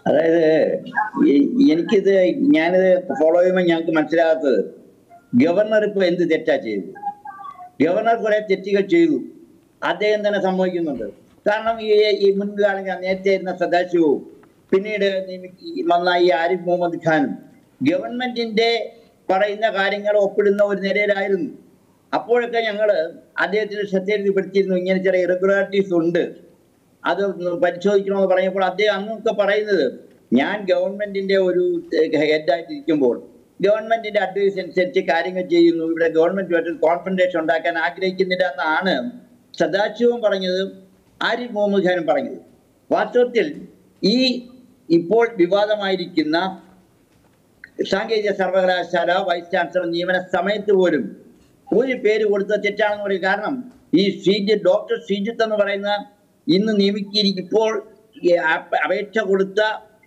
അതായത് ഈ- എനിക്കിത് ഞാനിത് ഫോളോ ചെയ്യുമ്പോൾ ഞങ്ങൾക്ക് മനസ്സിലാകാത്തത് ഗവർണർ ഇപ്പൊ എന്ത് തെറ്റാ ചെയ്തു ഗവർണർ കുറെ തെറ്റുകൾ ചെയ്തു അദ്ദേഹം തന്നെ സമ്മതിക്കുന്നുണ്ട് കാരണം ഈ ഈ മുൻകാലങ്ങൾ നേരത്തെ ഇരുന്ന സദാശിവവും പിന്നീട് നിയമി- ഈ വന്ന ഈ ആരിഫ് മുഹമ്മദ് ഖാനും ഗവൺമെന്റിന്റെ പറയുന്ന കാര്യങ്ങൾ ഒപ്പിടുന്ന ഒരു നിലയിലായിരുന്നു അപ്പോഴൊക്കെ ഞങ്ങൾ അദ്ദേഹത്തിന് ശ്രദ്ധയിൽപ്പെടുത്തിയിരുന്നു ഇങ്ങനെ ചില ഇറഗുലാരിറ്റീസ് ഉണ്ട് അത് ഒന്ന് പരിശോധിക്കണമെന്ന് പറഞ്ഞപ്പോൾ അദ്ദേഹം അന്നൊക്കെ പറയുന്നത് ഞാൻ ഗവൺമെന്റിന്റെ ഒരു ഹെഡായിട്ട് ഇരിക്കുമ്പോൾ ഗവൺമെന്റിന്റെ അഡ്വൈസ് അനുസരിച്ച് കാര്യങ്ങൾ ചെയ്യുന്നു ഇവിടെ ഗവൺമെന്റുമായിട്ട് കോൺഫറൻറ്റേഷൻ ഉണ്ടാക്കാൻ ആഗ്രഹിക്കുന്നില്ല എന്നാണ് സദാശിവം പറഞ്ഞത് ആരിഫ് മുഹമ്മദ് ഖാനും പറഞ്ഞത് വാസ്തവത്തിൽ ഈ ഇപ്പോൾ വിവാദമായിരിക്കുന്ന സാങ്കേതിക സർവകലാശാല വൈസ് ചാൻസലർ നിയമന സമയത്ത് പോലും ഒരു പേര് കൊടുത്ത തെറ്റാണെന്ന് പറയും കാരണം ഈ ശ്രീജിത്ത് ഡോക്ടർ ശ്രീജിത്ത് എന്ന് പറയുന്ന ഇന്ന് നിയമിക്കിയിരിക്കും ഇപ്പോൾ ഈ അപ- അപേക്ഷ കൊടുത്ത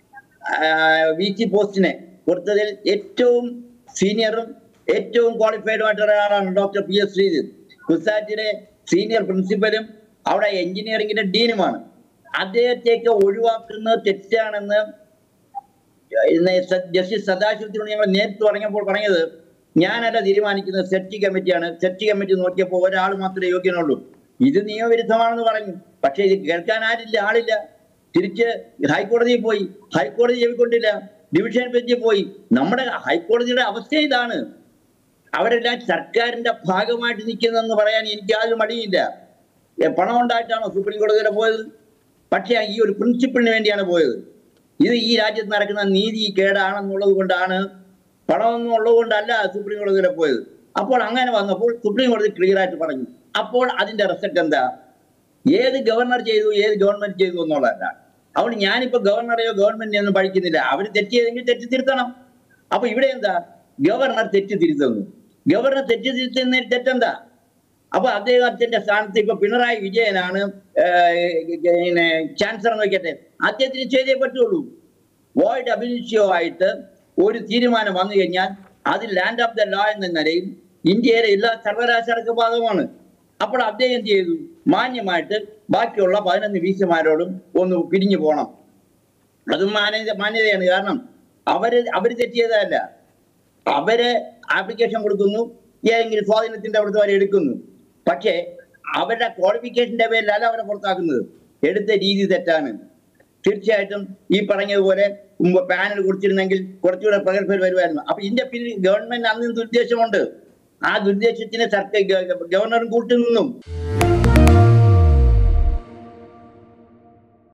വി സി പോസ്റ്റിനെ കൊടുത്തതിൽ ഏറ്റവും സീനിയറും ഏറ്റവും ക്വാളിഫൈഡുമായിട്ടുള്ള ഒരാളാണ് ഡോക്ടർ പി എസ് ശ്രീജിത്ത് കുസാറ്റിലെ സീനിയർ പ്രിൻസിപ്പലും അവിടെ എഞ്ചിനീയറിംഗിന്റെ ഡീനുമാണ് അദ്ദേഹത്തെയൊക്കെ ഒഴിവാക്കുന്നത് തെറ്റാണെന്ന് ഇന്ന് സ- ജസ്റ്റിസ് സദാശിവത്തിനോട് ഞങ്ങൾ നേരിട്ട് പറഞ്ഞപ്പോൾ പറഞ്ഞത് ഞാനല്ല തീരുമാനിക്കുന്നത് സെർച്ച് കമ്മിറ്റിയാണ് സെർച്ച് കമ്മിറ്റി നോക്കിയപ്പോൾ ഒരാൾ മാത്രമേ യോഗ്യനുള്ളൂ ഇത് നിയമവിരുദ്ധമാണെന്ന് പറഞ്ഞു പക്ഷേ ഇത് കേൾക്കാൻ ആരില്ല ആളില്ല തിരിച്ച് ഹൈക്കോടതിയിൽ പോയി ഹൈക്കോടതി ചെവിക്കൊണ്ടില്ല ഡിവിഷൻ ബെഞ്ചിൽ പോയി നമ്മുടെ ഹൈക്കോടതിയുടെ അവസ്ഥ ഇതാണ് അവരെല്ലാം സർക്കാരിന്റെ ഭാഗമായിട്ട് നിൽക്കുന്നതെന്ന് പറയാൻ എനിക്ക് യാതൊരു മടിയില്ല ഏ, പണം ഉണ്ടായിട്ടാണോ സുപ്രീം കോടതി വരെ പോയത് പക്ഷേ ഈ ഒരു പ്രിൻസിപ്പിളിന് വേണ്ടിയാണ് പോയത് ഇത് ഈ രാജ്യത്ത് നടക്കുന്ന നീതി കേടാണെന്നുള്ളത് കൊണ്ടാണ് പണമൊന്നും ഉള്ളത് കൊണ്ടല്ല സുപ്രീം കോടതി വരെ പോയത് അപ്പോൾ അങ്ങനെ വന്നപ്പോൾ സുപ്രീം കോടതി ക്ലിയർ ആയിട്ട് പറഞ്ഞു അപ്പോൾ അതിന്റെ റിസൾട്ട് എന്താ ഏത് ഗവർണർ ചെയ്തു ഏത് ഗവൺമെന്റ് ചെയ്തു എന്നുള്ളതല്ല അതുകൊണ്ട് ഞാനിപ്പോ ഗവർണറെയോ ഗവൺമെന്റിനെയോ ഒന്നും പഠിക്കുന്നില്ല അവർ തെറ്റ് ചെയ്തെങ്കിൽ തെറ്റ് തിരുത്തണം അപ്പൊ ഇവിടെ എന്താ ഗവർണർ തെറ്റ് തിരുത്തുന്നു ഗവർണർ തെറ്റ് തിരുത്തുന്നതിൽ തെറ്റെന്താ അപ്പൊ അദ്ദേഹത്തിന്റെ സ്ഥാനത്ത് ഇപ്പൊ പിണറായി വിജയനാണ് പിന്നെ ചാൻസലർ നോക്കിയട്ടെ അദ്ദേഹത്തിന് ചെയ്തേ പറ്റുള്ളൂ വോയിഡ് അഭിനിശ്ചയോ ആയിട്ട് ഒരു തീരുമാനം വന്നു കഴിഞ്ഞാൽ അത് ലാൻഡ് ഓഫ് ദ ലോ എന്ന നിലയിൽ ഇന്ത്യയിലെ എല്ലാ സർവകലാശാലക്ക് ബാധകമാണ് അപ്പോൾ അദ്ദേഹം എന്ത് ചെയ്തു മാന്യമായിട്ട് ബാക്കിയുള്ള പതിനൊന്ന് വീശമാരോടും ഒന്ന് പിരിഞ്ഞു പോകണം അതും മാന്യത മാന്യതയാണ് കാരണം അവര് അവര് തെറ്റിയതല്ല അവര് ആപ്ലിക്കേഷൻ കൊടുക്കുന്നു ഏതെങ്കിലും സ്വാധീനത്തിന്റെ അവിടുത്തെ വരെ എടുക്കുന്നു പക്ഷേ അവരുടെ ക്വാളിഫിക്കേഷന്റെ പേരിലല്ല അവരെ പുറത്താക്കുന്നത് എടുത്ത രീതി തെറ്റാണ് തീർച്ചയായിട്ടും ഈ പറഞ്ഞതുപോലെ മുമ്പ് പാനൽ കൊടുത്തിരുന്നെങ്കിൽ കുറച്ചുകൂടെ പ്രഗത്ഭർ വരുമായിരുന്നു അപ്പൊ ഇതിന്റെ പിന്നിൽ ഗവൺമെന്റ് അന്ന് ദുരുദ്ദേശമുണ്ട് ആ ദുരുദ്ദേശത്തിന് സർക്കാർ ഗവർണറും കൂട്ടുനിന്നും